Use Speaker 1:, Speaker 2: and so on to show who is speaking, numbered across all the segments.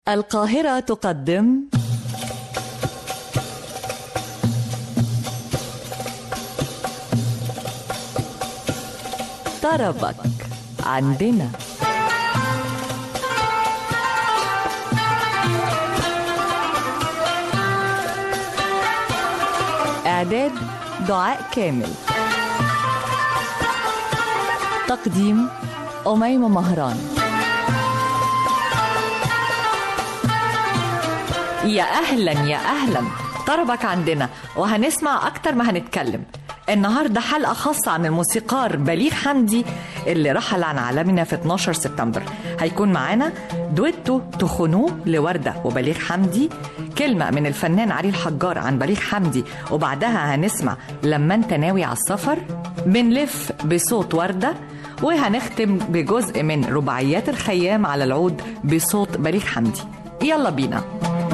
Speaker 1: القاهرة تقدم طربك عندنا إعداد دعاء كامل تقديم أميمة مهران يا أهلا يا أهلا طربك عندنا وهنسمع أكتر ما هنتكلم النهاردة حلقة خاصة عن الموسيقار بليغ حمدي اللي رحل عن عالمنا في 12 سبتمبر هيكون معانا دويتو تخنوه لوردة وبليغ حمدي كلمة من الفنان علي الحجار عن بليغ حمدي وبعدها هنسمع لما انت ناوي على السفر بنلف بصوت وردة وهنختم بجزء من رباعيات الخيام على العود بصوت بليغ حمدي يلا بينا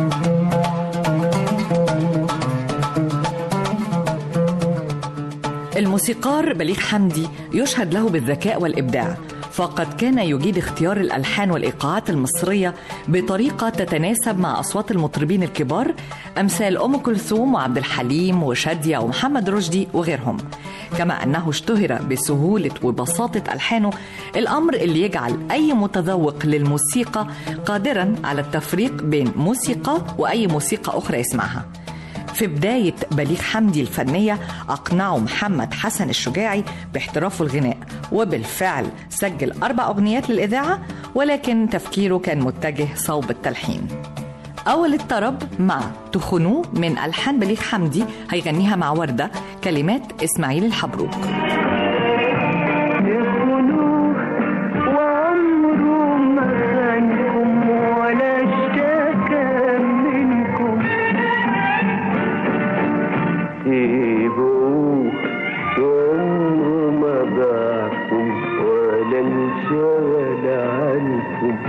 Speaker 1: الموسيقار بليغ حمدي يشهد له بالذكاء والإبداع فقد كان يجيد اختيار الألحان والإيقاعات المصرية بطريقة تتناسب مع أصوات المطربين الكبار أمثال أم كلثوم وعبد الحليم وشادية ومحمد رشدي وغيرهم كما أنه اشتهر بسهولة وبساطة ألحانه الأمر اللي يجعل أي متذوق للموسيقى قادرا على التفريق بين موسيقى وأي موسيقى أخرى يسمعها في بداية بليغ حمدي الفنية أقنعه محمد حسن الشجاعي باحترافه الغناء وبالفعل سجل أربع أغنيات للإذاعة ولكن تفكيره كان متجه صوب التلحين أول الطرب مع تخنوه من ألحان بليغ حمدي هيغنيها مع وردة كلمات إسماعيل الحبروك
Speaker 2: يخونوه وعمره ما خانكم ولا اشتكى منكم سيبوه وعمره ما باعكم ولا انشغل عنكم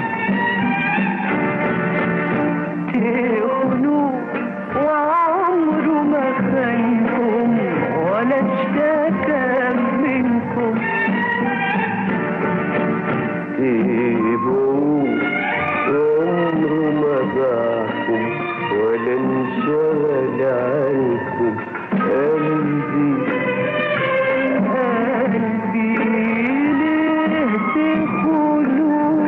Speaker 2: تخونوه وعمره ما خانكم ولا اشتكى منكم سيبوه عمره ما باعكم ولا انشغل عنكم قلبي قلبي ليه تخونوه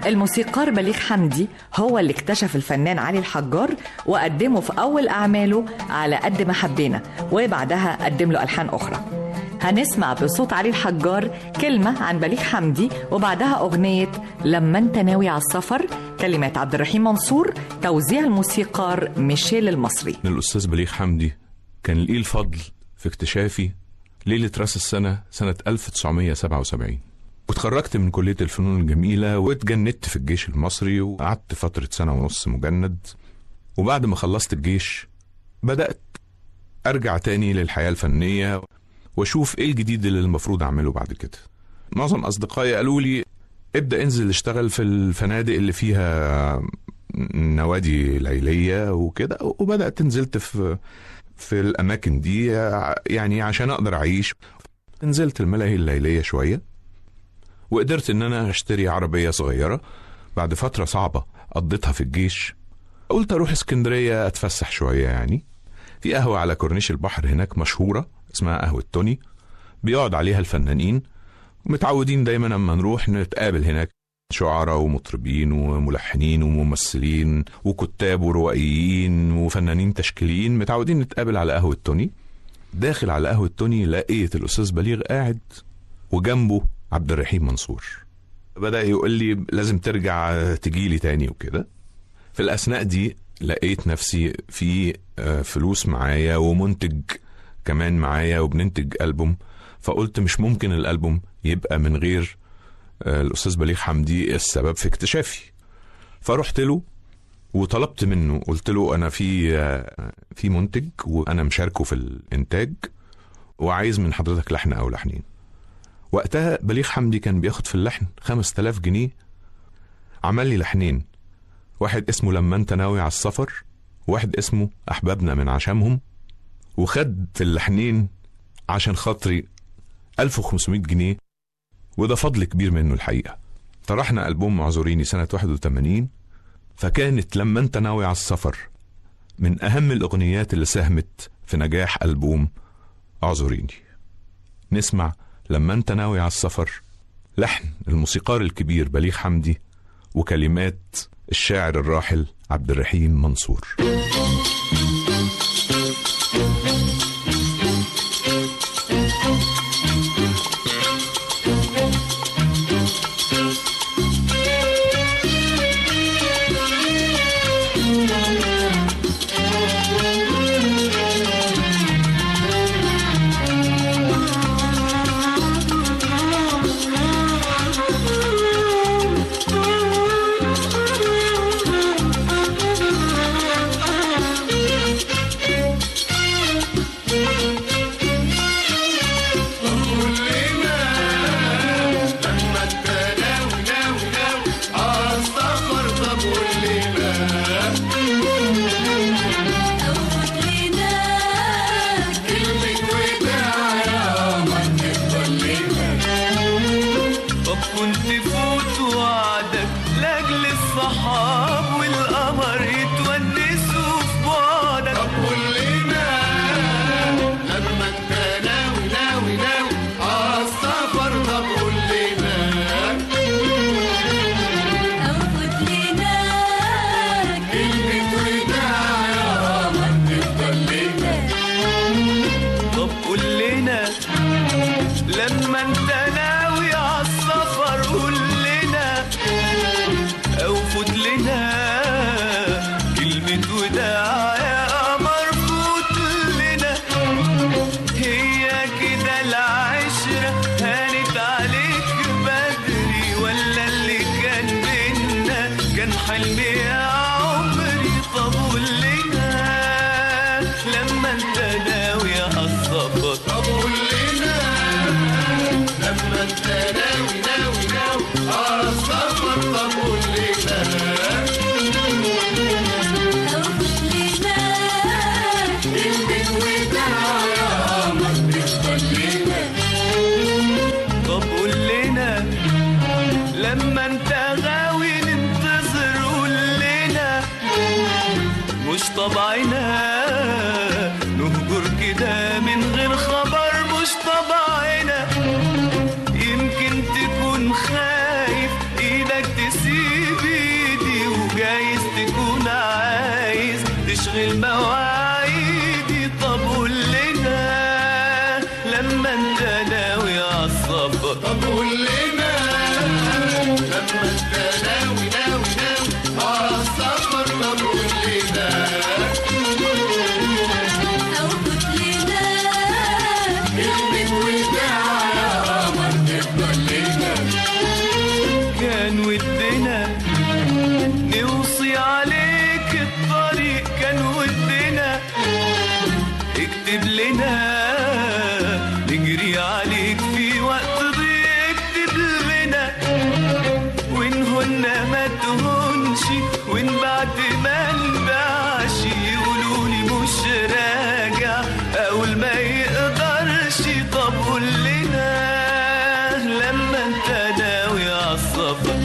Speaker 1: الموسيقار بليغ حمدي هو اللي اكتشف الفنان علي الحجار وقدمه في أول أعماله على قد ما حبينا وبعدها قدم له ألحان أخرى هنسمع بصوت علي الحجار كلمة عن بليغ حمدي وبعدها أغنية لما انت ناوي على السفر كلمات عبد الرحيم منصور توزيع الموسيقار ميشيل المصري
Speaker 3: الأستاذ بليغ حمدي كان ليه الفضل في اكتشافي ليلة راس السنة سنة 1977 واتخرجت من كلية الفنون الجميلة واتجندت في الجيش المصري وقعدت فترة سنة ونص مجند وبعد ما خلصت الجيش بدأت أرجع تاني للحياة الفنية وأشوف إيه الجديد اللي المفروض أعمله بعد كده معظم أصدقائي قالوا لي ابدأ انزل اشتغل في الفنادق اللي فيها نوادي ليلية وكده وبدأت نزلت في في الأماكن دي يعني عشان أقدر أعيش نزلت الملاهي الليلية شوية وقدرت إن أنا أشتري عربية صغيرة بعد فترة صعبة قضيتها في الجيش قلت أروح اسكندرية أتفسح شوية يعني في قهوة على كورنيش البحر هناك مشهورة اسمها قهوة توني بيقعد عليها الفنانين متعودين دايما اما نروح نتقابل هناك شعراء ومطربين وملحنين وممثلين وكتاب وروائيين وفنانين تشكيليين متعودين نتقابل على قهوة توني داخل على قهوة توني لقيت الأستاذ بليغ قاعد وجنبه عبد الرحيم منصور بدأ يقول لي لازم ترجع تجيلي تاني وكده في الأثناء دي لقيت نفسي في آه، فلوس معايا ومنتج كمان معايا وبننتج ألبوم فقلت مش ممكن الألبوم يبقى من غير آه، الأستاذ بليغ حمدي السبب في اكتشافي فرحت له وطلبت منه قلت له أنا في آه، في منتج وأنا مشاركه في الإنتاج وعايز من حضرتك لحن أو لحنين وقتها بليغ حمدي كان بياخد في اللحن 5000 جنيه عمل لي لحنين واحد اسمه لما انت ناوي على السفر واحد اسمه احبابنا من عشامهم وخد في اللحنين عشان خاطري 1500 جنيه وده فضل كبير منه الحقيقة طرحنا ألبوم معذوريني سنة 81 فكانت لما انت ناوي على السفر من أهم الأغنيات اللي ساهمت في نجاح ألبوم اعذريني نسمع لما انت ناوي على السفر لحن الموسيقار الكبير بليغ حمدي وكلمات الشاعر الراحل عبد الرحيم منصور
Speaker 4: طب كنت فوت وعدك لاجل الصحاب والقمر يتونسوا في بعدك طب قول لنا لما انت ناوي ناوي ناوي على السفر طب قول لنا
Speaker 5: أوفت لنا
Speaker 4: كلمة وداع يا قمر تفضل لنا طب قول لنا لما انت ناوي على السفر قول لنا او فوت لنا كلمة وداع يا قمر فوت لنا هي كده العشرة هانت عليك بدري ولا اللي كان بينا كان حلمي يا عمري طب قول لنا لما انت ناوي على السفر طب قول لنا لما انت ناوي ناوي ناوي على السفر طب قول لنا
Speaker 5: أوفت لنا
Speaker 4: كلمة وداع يا قمر تفضل لنا طب قول لنا لما انت غاوي ننتظر قول لنا مش طبعنا نهجر كده من غير خبر مش طبعنا يمكن تكون خايف ايدك تسيب اكتب لنا نجري عليك في وقت ضيق اكتب لنا ونهن ما تهونش وان بعد ما نباعش يقولوا لي مش راجع اقول ما يقدرش طب قول لنا لما انت ناوي عالسفر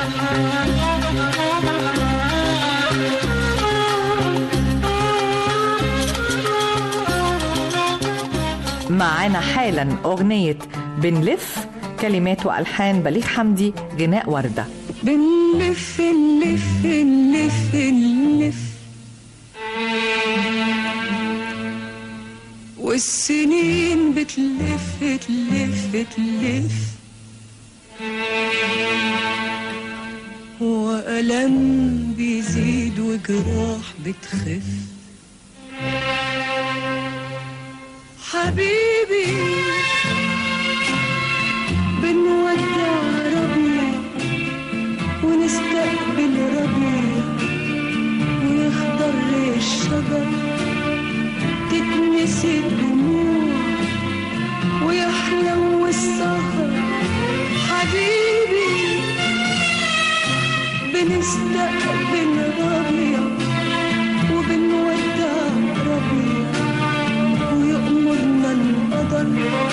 Speaker 1: معانا حالا أغنية بنلف كلمات وألحان بليغ حمدي غناء وردة
Speaker 6: بنلف نلف نلف نلف والسنين بتلف تلف تلف وألم بيزيد وجراح بتخف حبيبي بنودع ربيع ونستقبل ربيع ويخضر الشجر تتنسي الدموع ويحلو السهر حبيبي بنستقبل ربيع وبنودع ربيع ويأمرنا القدر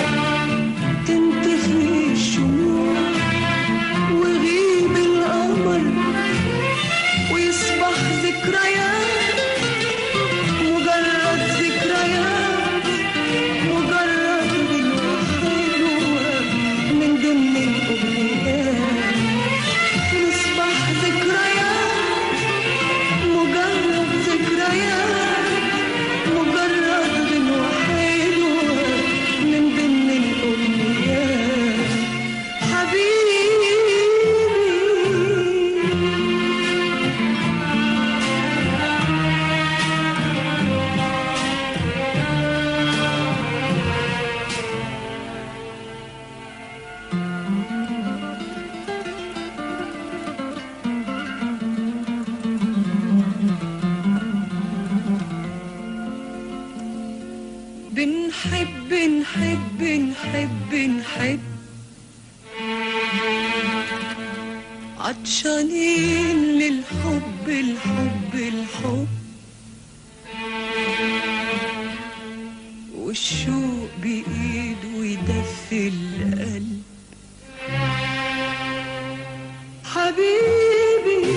Speaker 6: تنتهي الشموع ويغيب القمر ويصبح ذكريات مجرد ذكريات مجرد غنوة حلوة من ضمن الأغنيات تصبح ذكريات مجرد ذكريات مجرد غنوة حلوة من ضمن الأغنيات حبيبي بنحب نحب نحب نحب عطشانين للحب الحب الحب والشوق بإيده يدفي القلب حبيبي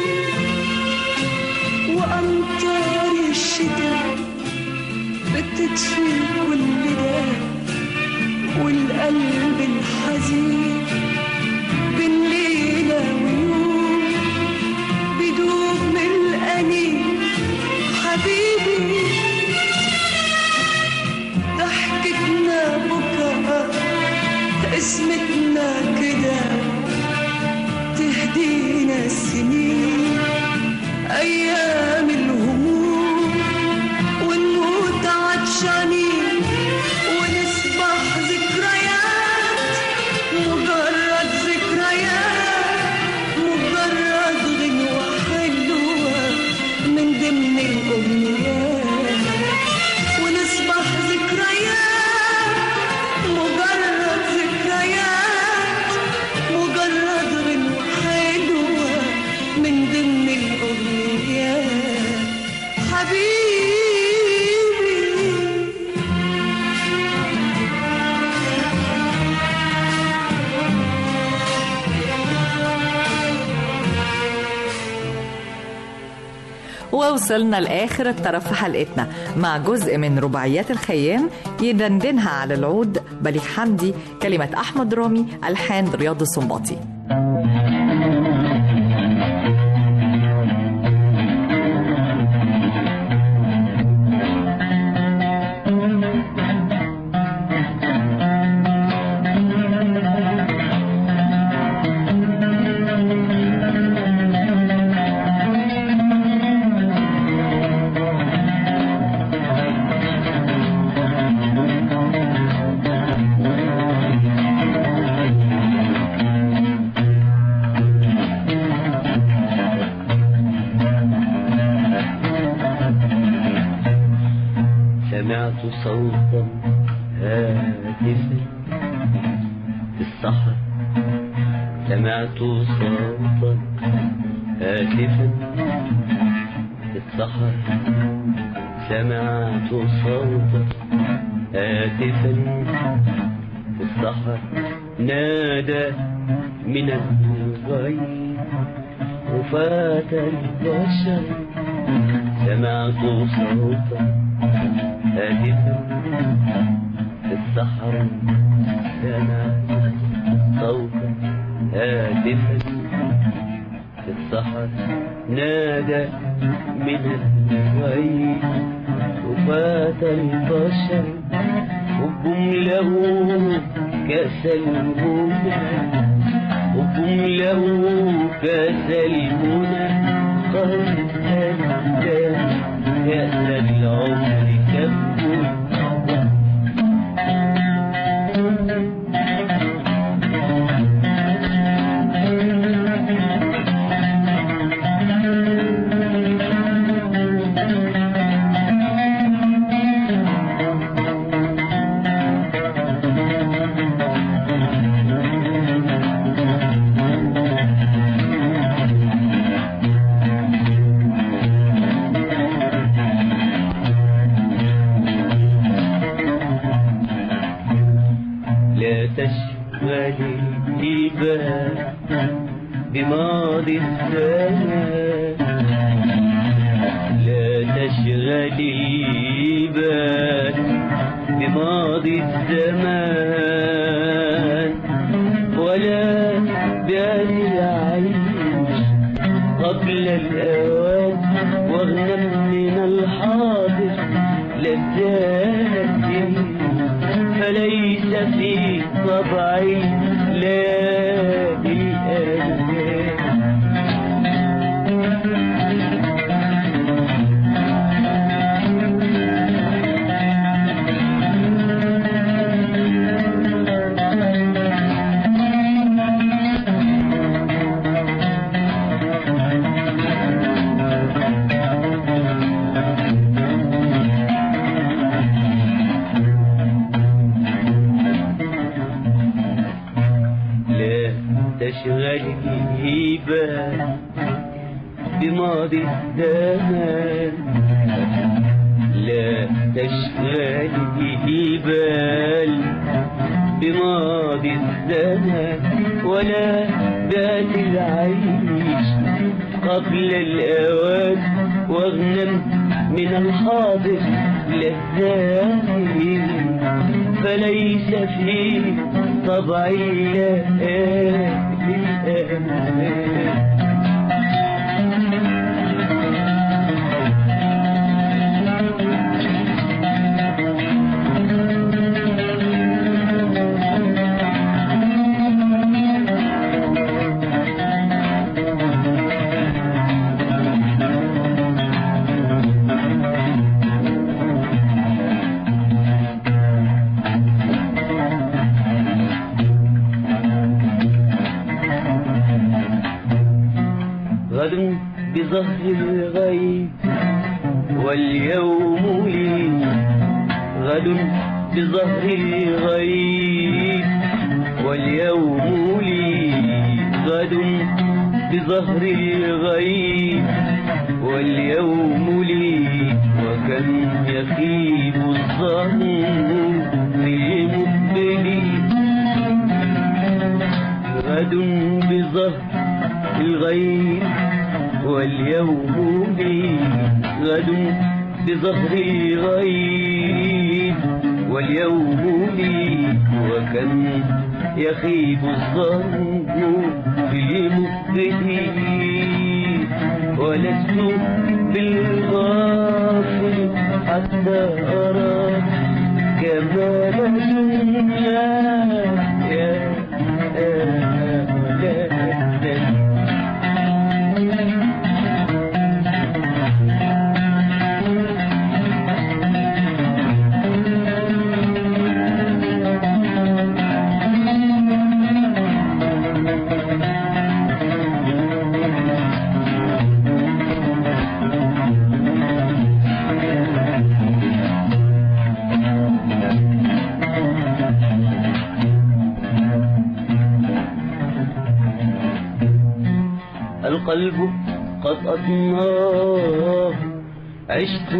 Speaker 6: وأمطار الشتاء بتطفي كل ده والقلب الحزين بين ليلة ويوم بدوب من الأنين حبيبي ضحكتنا بكرة اسمتنا كده تهدينا السنين أيام الهموم ونموت عطشانين ونصبح ذكريات مجرد ذكريات مجرد غنوة حلوة من ضمن الأمنيات ونصبح ذكريات مجرد ذكريات مجرد غنوة حلوة من ضمن الأغنيات حبيبي
Speaker 1: ووصلنا لآخر الطرف في حلقتنا مع جزء من رباعيات الخيام يدندنها على العود بليغ حمدي كلمة أحمد رامي ألحان رياض السنباطي
Speaker 2: سمعت صوتا هاتفا في الصحراء سمعت صوتا هاتفا في الصحراء سمعت صوتا هاتفا في الصحراء نادى من الغيب وفات البشر سمعت صوتا هاتفا في الصحراء سمعت صوتا هاتفا في الصحراء نادى من الغيب وفات البشر حب له كاس الهدى حب له كاس الهدى قد هدى كأس العمر كفه لا تشغل البال بماضي الزمان لا تشغل البال بماضي الزمان ولا بأن العيش قبل الأوان واغنم من الحاضر لذاتي فليس في طبعي لا الألام لا تشغل الهبة بماضي الزمان لا تشغل الهبال بماضي الزمان ولا بات العيش قبل الأوان واغنم من الحاضر لذاته فليس في طبعي لا للأمان غد بظهر الغيب واليوم لي غد بظهر الغيب واليوم لي غد بظهر الغيب واليوم لي وكم يخيب الظن في مقبلي غد بظهر الغيب واليوم لي غد بظهر الغيب واليوم لي وكم يخيب الظن في مقبلي ولست بالغافل حتى أرى كمال دنيا يا أولاد القلب قد أطناه عشق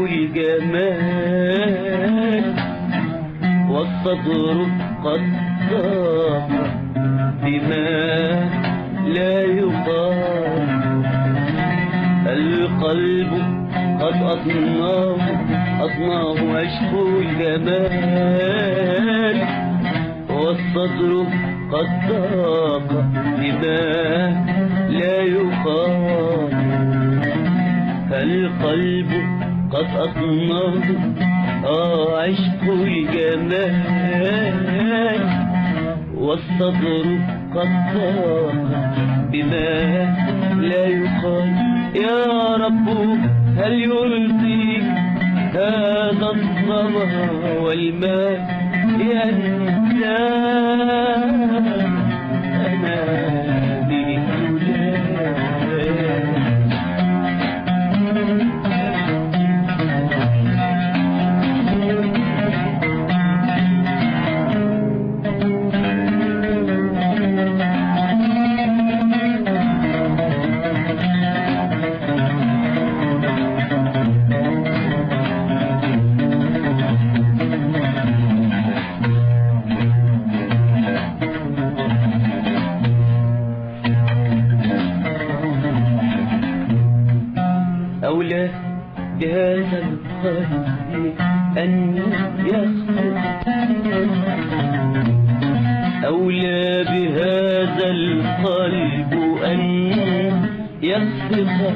Speaker 2: الجمال والصدر قد ضاق بما لا يقال القلب قد أطناه أطناه عشق الجمال والصدر قد ضاق بما لا يقال القلب قد أطناه آه عشق الجمال والصدر قد ضاق بما لا يقال يا رب هل يرضيك هذا الظما والماء ينسى أنا بفلان أولى بهذا القلب أن يخطئ أولى بهذا القلب أن يخطئ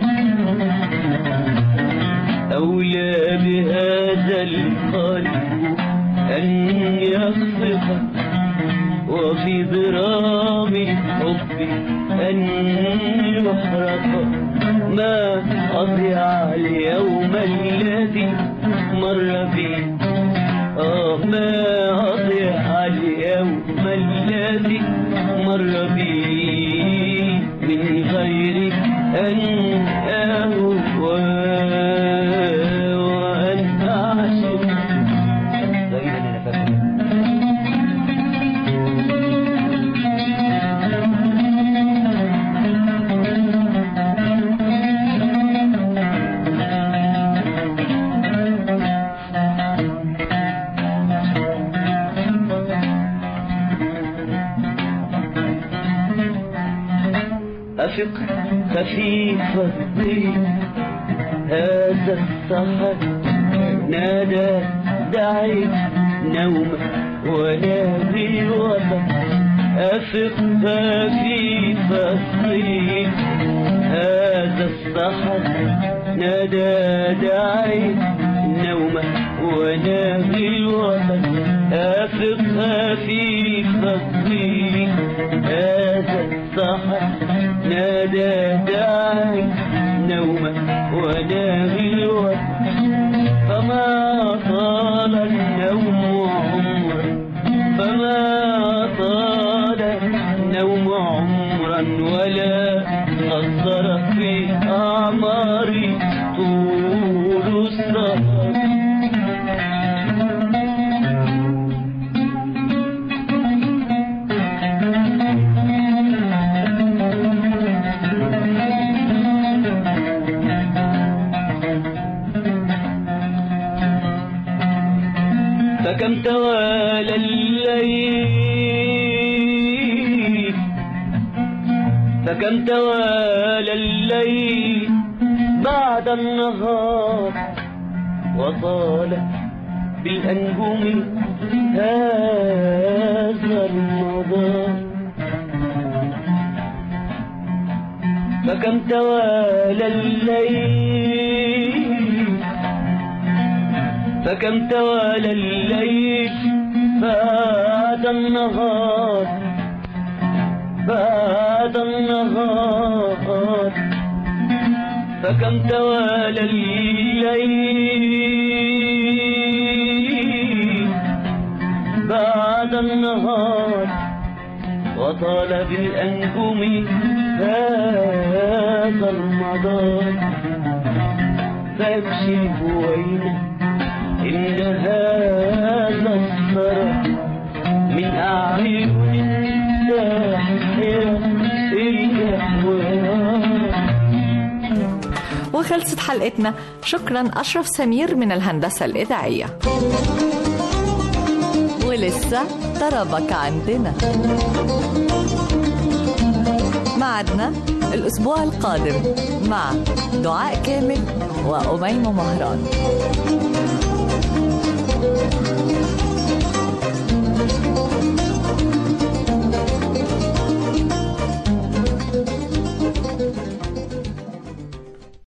Speaker 2: أولى بهذا القلب أن يخطئ وفي ضرام الحب أن يحرق ما أضيع اليوم الذي مر بي آه ما أضيع اليوم الذي مر بي من غير أن أهوى وأن أعشق غير أن أنا فاكر أفق خفيف الضيق هذا السهر نادى دعيت نوم ولا بالوطن أفق خفيف الضيق هذا السهر نادى دعيت نوم ولا بالوطن أفق خفيف الضيق هذا السهر نادى داعي نوما وناغي الوطن فما طال النوم عمرا فما طال النوم عمرا ولا قصر في أعماري طول السهر فكم توالى الليل فكم توالى الليل بعد النهار وطال بالأنجم هذا المدار فكم توالى الليل فكم توالى الليل بعد النهار بعد النهار فكم توالى الليل بعد النهار وطال بالأنجم هذا المدار فامشي بوينه إن هذا الثرى من أعين ساحرة الأحوال
Speaker 1: خلصت حلقتنا شكرا أشرف سمير من الهندسة الإذاعية ولسه طربك عندنا معدنا الأسبوع القادم مع دعاء كامل وأميمة مهران